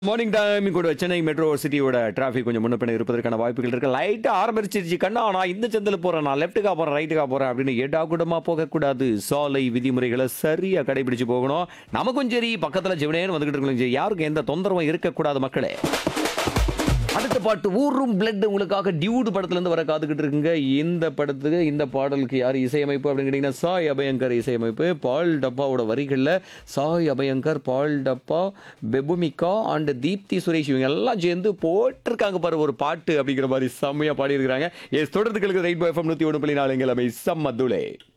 morning time கூட Chennai metro சிட்டியோட traffic கொஞ்சம் முன்ன பின்ன இருப்பதற்கான வாய்ப்புகள் இருக்கு லைட்டா ஆரம்பிச்சிருச்சு கண்ணா நான் இந்த சந்தில் போறேன் நான் லெஃப்ட்டுக்கா போறேன் ரைட்டுக்கா போறேன் அப்படின்னு எடா கூடமா போகக்கூடாது சாலை விதிமுறைகளை சரியா கடைபிடிச்சு போகணும் நமக்கும் சரி பக்கத்துல ஜிவனேன்னு வந்துகிட்டு இருக்கணும் சரி யாருக்கும் எந்த தொந்தரவும் இருக்கக்கூடாது மக்களே அடுத்த பாட்டு ஊரும் பிளட் உங்களுக்காக டியூடு படத்துல இருந்து வர காத்துக்கிட்டு இருக்குங்க இந்த படத்துக்கு இந்த பாடலுக்கு யார் இசையமைப்பு அப்படின்னு கேட்டீங்கன்னா சாய் அபயங்கர் இசையமைப்பு பால் டப்பாவோட வரிகளில் சாய் அபயங்கர் பால் டப்பா பெபுமிகா அண்ட் தீப்தி சுரேஷ் இவங்க எல்லாம் சேர்ந்து போட்டிருக்காங்க பாரு ஒரு பாட்டு அப்படிங்கிற மாதிரி செம்மையா பாடியிருக்கிறாங்க எஸ் தொடர்ந்துகளுக்கு ரெயின்போ எஃப்எம் நூற்றி ஒன்று புள்ளி நாலு எங்கள் செம்ம துளே